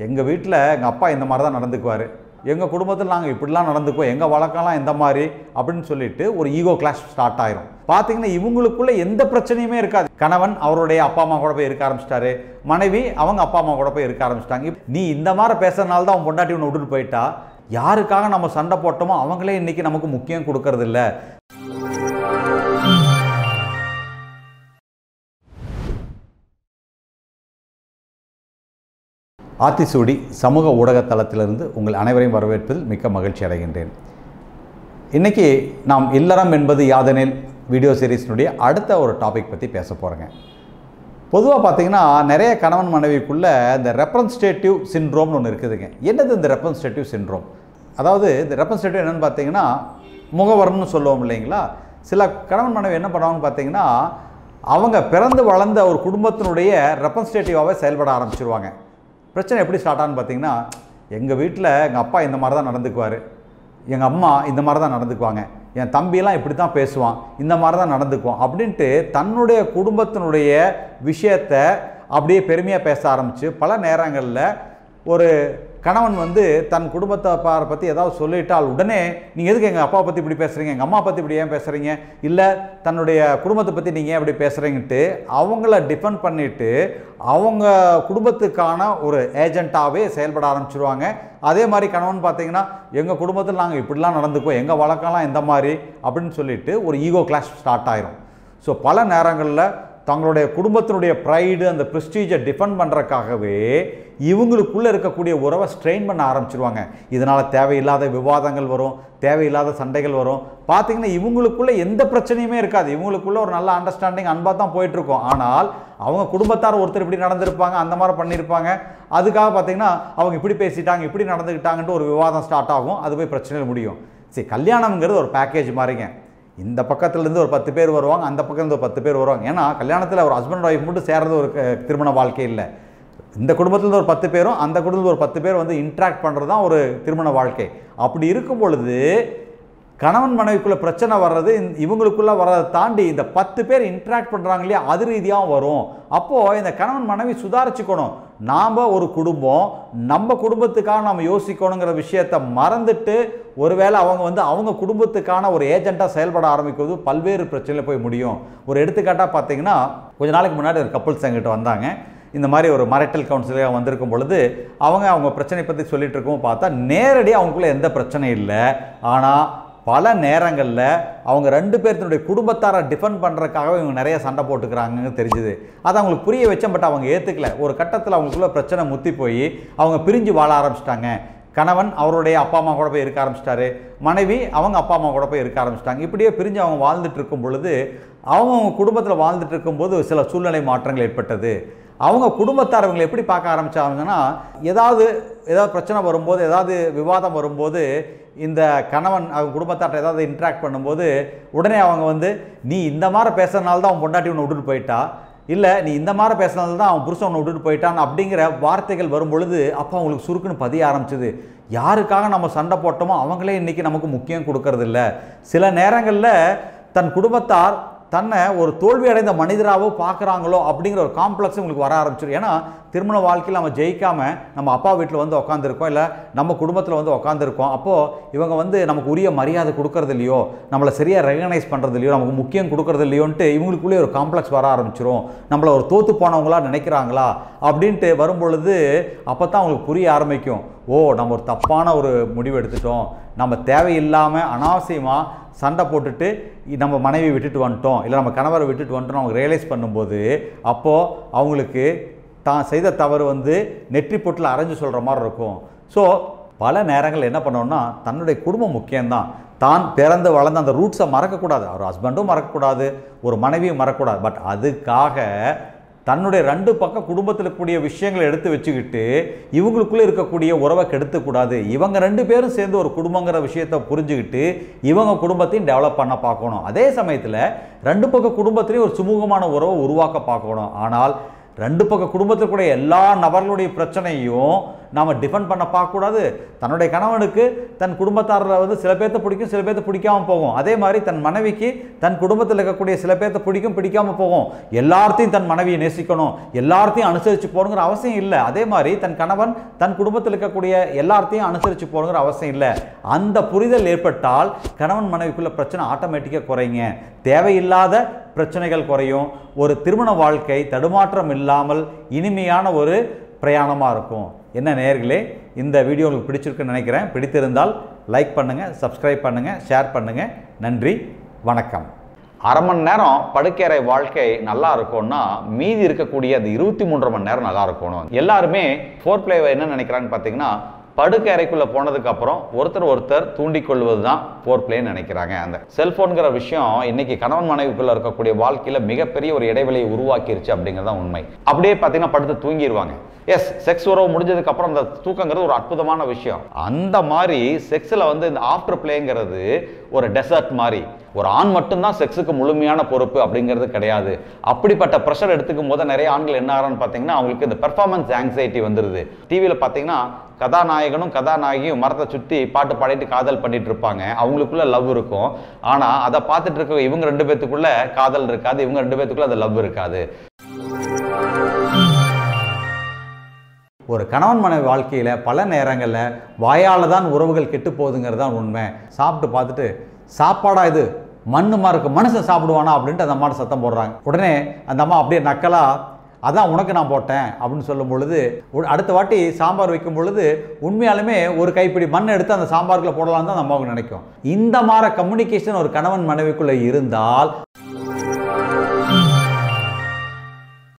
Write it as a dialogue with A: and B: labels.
A: எங்கள் வீட்டில் எங்கள் அப்பா இந்த மாதிரி தான் நடந்துக்குவார் எங்கள் குடும்பத்தில் நாங்கள் இப்படிலாம் நடந்துக்குவோம் எங்கள் வழக்கம்லாம் இந்த மாதிரி அப்படின்னு சொல்லிட்டு ஒரு ஈகோ கிளாஷ் ஸ்டார்ட் ஆயிரும் பார்த்தீங்கன்னா இவங்களுக்குள்ள எந்த பிரச்சனையுமே இருக்காது கணவன் அவருடைய அப்பா அம்மா கூட போய் இருக்க ஆரம்பிச்சிட்டாரு மனைவி அவங்க அப்பா அம்மா கூட போய் இருக்க ஆரம்பிச்சிட்டாங்க நீ இந்த மாதிரி பேசுறதுனால தான் அவன் பொண்டாட்டி உன்னை விட்டுட்டு போயிட்டா யாருக்காக நம்ம சண்டை போட்டோமோ அவங்களே இன்னைக்கு நமக்கு முக்கியம் கொடுக்கறது இல்ல ஆத்திசூடி சமூக ஊடக தளத்திலிருந்து உங்கள் அனைவரையும் வரவேற்பதில் மிக்க மகிழ்ச்சி அடைகின்றேன் இன்னைக்கு நாம் இல்லறம் என்பது யாதெனில் வீடியோ சீரிஸினுடைய அடுத்த ஒரு டாபிக் பற்றி பேச போகிறேங்க பொதுவாக பார்த்தீங்கன்னா நிறைய கணவன் மனைவிக்குள்ள இந்த ரெப்ரன்ஸ்டேட்டிவ் சின்ட்ரோம்னு ஒன்று இருக்குதுங்க என்னது இந்த ரெப்ரன்ஸ்டேட்டிவ் சின்ட்ரோம் அதாவது இந்த ரெப்ரன்ஸ்டேட்டிவ் என்னென்னு பார்த்தீங்கன்னா முகவரம்னு சொல்லுவோம் இல்லைங்களா சில கணவன் மனைவி என்ன பண்ணுவாங்கன்னு பார்த்தீங்கன்னா அவங்க பிறந்து வளர்ந்த ஒரு குடும்பத்தினுடைய ரெப்ரன்ஸ்டேட்டிவாகவே செயல்பட ஆரம்பிச்சிருவாங்க பிரச்சனை எப்படி ஸ்டார்ட் ஆகுன்னு பார்த்தீங்கன்னா எங்கள் வீட்டில் எங்கள் அப்பா இந்த மாதிரி தான் நடந்துக்குவார் எங்கள் அம்மா இந்த மாதிரி தான் நடந்துக்குவாங்க என் தம்பியெல்லாம் இப்படி தான் பேசுவான் இந்த மாதிரி தான் நடந்துக்குவான் அப்படின்ட்டு தன்னுடைய குடும்பத்தினுடைய விஷயத்தை அப்படியே பெருமையாக பேச ஆரம்பித்து பல நேரங்களில் ஒரு கணவன் வந்து தன் குடும்பத்தை பாரை பற்றி ஏதாவது சொல்லிட்டால் உடனே நீங்கள் எதுக்கு எங்கள் அப்பாவை பற்றி இப்படி பேசுகிறீங்க எங்கள் அம்மா பற்றி இப்படி ஏன் பேசுகிறீங்க இல்லை தன்னுடைய குடும்பத்தை பற்றி நீங்கள் ஏன் இப்படி பேசுகிறீங்கன்ட்டு அவங்கள டிஃபெண்ட் பண்ணிவிட்டு அவங்க குடும்பத்துக்கான ஒரு ஏஜெண்ட்டாகவே செயல்பட ஆரம்பிச்சிருவாங்க அதே மாதிரி கணவன் பார்த்தீங்கன்னா எங்கள் குடும்பத்தில் நாங்கள் இப்படிலாம் நடந்துக்குவோம் எங்கள் வழக்கம்லாம் இந்த மாதிரி அப்படின்னு சொல்லிட்டு ஒரு ஈகோ கிளாஷ் ஸ்டார்ட் ஆயிரும் ஸோ பல நேரங்களில் தங்களுடைய குடும்பத்தினுடைய ப்ரைடு அந்த ப்ரெஸ்டீஜை டிஃபெண்ட் பண்ணுறக்காகவே இவங்களுக்குள்ளே இருக்கக்கூடிய உறவை ஸ்ட்ரெயின் பண்ண ஆரம்பிச்சிருவாங்க இதனால் தேவையில்லாத விவாதங்கள் வரும் தேவையில்லாத சண்டைகள் வரும் பார்த்தீங்கன்னா இவங்களுக்குள்ள எந்த பிரச்சனையுமே இருக்காது இவங்களுக்குள்ள ஒரு நல்ல அண்டர்ஸ்டாண்டிங் அன்பாக தான் போயிட்டுருக்கோம் ஆனால் அவங்க குடும்பத்தார் ஒருத்தர் இப்படி நடந்திருப்பாங்க அந்த மாதிரி பண்ணியிருப்பாங்க அதுக்காக பார்த்தீங்கன்னா அவங்க இப்படி பேசிட்டாங்க இப்படி நடந்துக்கிட்டாங்கன்ட்டு ஒரு விவாதம் ஸ்டார்ட் ஆகும் அது போய் பிரச்சனையில் முடியும் சரி கல்யாணம்ங்கிறது ஒரு பேக்கேஜ் மாதிரிங்க இந்த பக்கத்துலேருந்து ஒரு பத்து பேர் வருவாங்க அந்த பக்கத்துலேருந்து ஒரு பத்து பேர் வருவாங்க ஏன்னா கல்யாணத்தில் ஒரு ஹஸ்பண்ட் ஒய்ஃப் மட்டும் சேர்றது ஒரு க- திருமண வாழ்க்கை இல்லை இந்த குடும்பத்தில் ஒரு பத்து பேரும் அந்த குடும்பத்தில் ஒரு பத்து பேர் வந்து இன்ட்ராக்ட் பண்ணுறது தான் ஒரு திருமண வாழ்க்கை அப்படி இருக்கும் பொழுது கணவன் மனைவிக்குள்ள பிரச்சனை வர்றது இந்த- இவங்களுக்குள்ள வர்றதை தாண்டி இந்த பத்து பேர் இன்ட்ராக்ட் பண்ணுறாங்க இல்லையா அது ரீதியாகவும் வரும் அப்போது இந்த கணவன் மனைவி சுதாரிச்சுக்கணும் நாம் ஒரு குடும்பம் நம்ம குடும்பத்துக்காக நம்ம யோசிக்கணுங்கிற விஷயத்தை மறந்துட்டு ஒருவேளை அவங்க வந்து அவங்க குடும்பத்துக்கான ஒரு ஏஜெண்ட்டாக செயல்பட ஆரம்பிக்கிறது பல்வேறு பிரச்சனையில் போய் முடியும் ஒரு எடுத்துக்காட்டாக பார்த்தீங்கன்னா கொஞ்ச நாளைக்கு முன்னாடி ஒரு கப்புள்ஸ் எங்கிட்ட வந்தாங்க இந்த மாதிரி ஒரு மரைட்டல் கவுன்சிலாக வந்திருக்கும் பொழுது அவங்க அவங்க பிரச்சனை பற்றி சொல்லிட்டு இருக்கும் பார்த்தா நேரடியாக அவங்களுக்குள்ள எந்த பிரச்சனையும் இல்லை ஆனால் பல நேரங்களில் அவங்க ரெண்டு பேர்த்தினுடைய குடும்பத்தாரை டிஃபெண்ட் பண்ணுறதுக்காகவே இவங்க நிறைய சண்டை போட்டுக்கிறாங்கன்னு தெரிஞ்சுது அதை அவங்களுக்கு புரிய வச்சேன் பட் அவங்க ஏற்றுக்கல ஒரு கட்டத்தில் அவங்களுக்குள்ள பிரச்சனை முத்தி போய் அவங்க பிரிஞ்சு வாழ ஆரம்பிச்சிட்டாங்க கணவன் அவருடைய அப்பா அம்மா கூட போய் இருக்க ஆரம்பிச்சிட்டாரு மனைவி அவங்க அப்பா அம்மா கூட போய் இருக்க ஆரம்பிச்சிட்டாங்க இப்படியே பிரிஞ்சு அவங்க வாழ்ந்துட்டு இருக்கும் பொழுது அவங்க அவங்க குடும்பத்தில் வாழ்ந்துட்டு இருக்கும்போது சில சூழ்நிலை மாற்றங்கள் ஏற்பட்டது அவங்க குடும்பத்தார் அவங்களை எப்படி பார்க்க ஆரம்பிச்சாங்கன்னா ஏதாவது ஏதாவது பிரச்சனை வரும்போது ஏதாவது விவாதம் வரும்போது இந்த கணவன் அவங்க குடும்பத்தார்ட்ட ஏதாவது இன்ட்ராக்ட் பண்ணும்போது உடனே அவங்க வந்து நீ இந்த மாதிரி பேசுறதுனால தான் அவன் பொண்டாட்டி உன்னை விட்டுட்டு போயிட்டா இல்லை நீ இந்த மாதிரி பேசுனதுல தான் அவன் புருஷன் உன்னை விட்டுட்டு போயிட்டான் அப்படிங்கிற வார்த்தைகள் வரும் பொழுது அப்போ அவங்களுக்கு சுருக்குன்னு பதிய ஆரம்பிச்சது யாருக்காக நம்ம சண்டை போட்டோமோ அவங்களே இன்னைக்கு நமக்கு முக்கியம் கொடுக்கறது இல்ல சில நேரங்களில் தன் குடும்பத்தார் தன்னை ஒரு தோல்வி அடைந்த மனிதராகவோ பார்க்குறாங்களோ அப்படிங்கிற ஒரு காம்ப்ளெக்ஸ் உங்களுக்கு வர ஆரம்பிச்சிடும் ஏன்னா திருமண வாழ்க்கையில் நம்ம ஜெயிக்காம நம்ம அப்பா வீட்டில் வந்து உட்காந்துருக்கோம் இல்லை நம்ம குடும்பத்தில் வந்து உட்காந்துருக்கோம் அப்போது இவங்க வந்து நமக்கு உரிய மரியாதை கொடுக்கறது இல்லையோ நம்மளை சரியாக ரெகனைஸ் பண்ணுறது இல்லையோ நமக்கு முக்கியம் கொடுக்கறது இல்லையோன்ட்டு இவங்களுக்குள்ளே ஒரு காம்ப்ளெக்ஸ் வர ஆரம்பிச்சிரும் நம்மளை ஒரு தோத்து போனவங்களா நினைக்கிறாங்களா அப்படின்ட்டு வரும்பொழுது அப்போ தான் அவங்களுக்கு புரிய ஆரம்பிக்கும் ஓ நம்ம ஒரு தப்பான ஒரு முடிவு எடுத்துட்டோம் நம்ம தேவையில்லாமல் அனாவசியமாக சண்டை போட்டுட்டு இ- நம்ம மனைவி விட்டுட்டு வந்துட்டோம் இல்லை நம்ம கணவரை விட்டுட்டு வந்துட்டோம் அவங்க ரியலைஸ் பண்ணும்போது அப்போது அவங்களுக்கு தான் செய்த தவறு வந்து நெற்றி பொட்டில் அரைஞ்சு சொல்கிற மாதிரி இருக்கும் ஸோ பல நேரங்கள் என்ன பண்ணோம்னா தன்னுடைய குடும்பம் முக்கியம்தான் தான் பிறந்து வளர்ந்த அந்த ரூட்ஸை மறக்கக்கூடாது ஒரு ஹஸ்பண்டும் மறக்கக்கூடாது ஒரு மனைவியும் மறக்கக்கூடாது பட் அதுக்காக தன்னுடைய ரெண்டு பக்கம் குடும்பத்தில் இருக்கக்கூடிய விஷயங்களை எடுத்து வச்சுக்கிட்டு இவங்களுக்குள்ளே இருக்கக்கூடிய உறவை கெடுத்துக்கூடாது இவங்க ரெண்டு பேரும் சேர்ந்து ஒரு குடும்பங்கிற விஷயத்தை புரிஞ்சுக்கிட்டு இவங்க குடும்பத்தையும் டெவலப் பண்ண பார்க்கணும் அதே சமயத்தில் ரெண்டு பக்கம் குடும்பத்திலையும் ஒரு சுமூகமான உறவை உருவாக்க பார்க்கணும் ஆனால் ரெண்டு பக்கம் குடும்பத்தில் கூட எல்லா நபர்களுடைய பிரச்சனையும் நாம் டிஃபெண்ட் பண்ண பார்க்கக்கூடாது தன்னுடைய கணவனுக்கு தன் குடும்பத்தாரில் வந்து சில பேர்த்த பிடிக்கும் சில பேர்த்த பிடிக்காம போகும் அதே மாதிரி தன் மனைவிக்கு தன் குடும்பத்தில் இருக்கக்கூடிய சில பேர்த்த பிடிக்கும் பிடிக்காம போகும் எல்லார்த்தையும் தன் மனைவியை நேசிக்கணும் எல்லார்த்தையும் அனுசரித்து போகணுங்கிற அவசியம் இல்லை அதே மாதிரி தன் கணவன் தன் குடும்பத்தில் இருக்கக்கூடிய எல்லார்த்தையும் அனுசரித்து போகணுங்கிற அவசியம் இல்லை அந்த புரிதல் ஏற்பட்டால் கணவன் மனைவிக்குள்ள பிரச்சனை ஆட்டோமேட்டிக்காக குறைங்க தேவையில்லாத பிரச்சனைகள் குறையும் ஒரு திருமண வாழ்க்கை தடுமாற்றம் இல்லாமல் இனிமையான ஒரு பிரயாணமாக இருக்கும் என்ன நேயர்களே இந்த வீடியோ உங்களுக்கு பிடிச்சிருக்குன்னு நினைக்கிறேன் பிடித்திருந்தால் லைக் பண்ணுங்கள் சப்ஸ்கிரைப் பண்ணுங்கள் ஷேர் பண்ணுங்கள் நன்றி வணக்கம் அரை மணி நேரம் படுக்கறை வாழ்க்கை நல்லா இருக்கும்னா மீதி இருக்கக்கூடிய அந்த இருபத்தி மூன்றரை மணி நேரம் நல்லா இருக்கணும் எல்லாருமே ஃபோர் பிளேவை என்ன நினைக்கிறாங்கன்னு பார்த்தீங்கன்னா படுக்கை அறைக்குள்ள போனதுக்கு அப்புறம் ஒருத்தர் ஒருத்தர் தூண்டிக் கொள்வது தான் ஃபோர் பிளேன்னு நினைக்கிறாங்க அந்த செல்போன்கிற விஷயம் இன்னைக்கு கணவன் மனைவிக்குள்ள இருக்கக்கூடிய வாழ்க்கையில மிகப்பெரிய ஒரு இடைவெளியை உருவாக்கிருச்சு அப்படிங்கிறது தான் உண்மை அப்படியே பார்த்தீங்கன்னா படுத்து தூங்கிடுவாங்க எஸ் செக்ஸ் உறவு முடிஞ்சதுக்கு அப்புறம் அந்த தூக்கங்கிறது ஒரு அற்புதமான விஷயம் அந்த மாதிரி செக்ஸில் வந்து இந்த ஆஃப்டர் பிளேங்கிறது ஒரு டெசர்ட் மாதிரி ஒரு ஆண் மட்டும்தான் செக்ஸுக்கு முழுமையான பொறுப்பு அப்படிங்கிறது கிடையாது அப்படிப்பட்ட ப்ரெஷர் எடுத்துக்கும் போது நிறைய ஆண்கள் என்ன ஆகிறான்னு பார்த்தீங்கன்னா அவங்களுக்கு இந்த பெர்ஃபார்மன்ஸ் ஆங்ஸைட்டி வந்துடுது டிவியில் பார்த்தீங்கன்னா கதாநாயகனும் கதாநாயகியும் மரத்தை சுற்றி பாட்டு பாடிட்டு காதல் பண்ணிட்டு இருப்பாங்க அவங்களுக்குள்ள லவ் இருக்கும் ஆனால் அதை பார்த்துட்டு இருக்க இவங்க ரெண்டு பேத்துக்குள்ள காதல் இருக்காது இவங்க ரெண்டு பேத்துக்குள்ள அந்த லவ் இருக்காது ஒரு கணவன் மனைவி வாழ்க்கையில் பல நேரங்களில் வாயால் தான் உறவுகள் கெட்டு போகுதுங்கிறது தான் உண்மை சாப்பிட்டு பார்த்துட்டு சாப்பாடா இது மண்ணுமா இருக்கு மனுஷன் சாப்பிடுவானா அப்படின்ட்டு அந்த அம்மாட்ட சத்தம் போடுறாங்க உடனே அந்த அம்மா அப்படியே நக்கலா அதான் உனக்கு நான் போட்டேன் அப்படின்னு சொல்லும் பொழுது உ- அடுத்த வாட்டி சாம்பார் வைக்கும் பொழுது உண்மையாலுமே ஒரு கைப்பிடி மண் எடுத்து அந்த சாம்பாருக்குள்ள போடலாம்னு தான் அந்த அம்மாவுக்கு நினைக்கும் இந்த மாதிரி கம்யூனிகேஷன் ஒரு கணவன் மனைவிக்குள்ளே இருந்தால்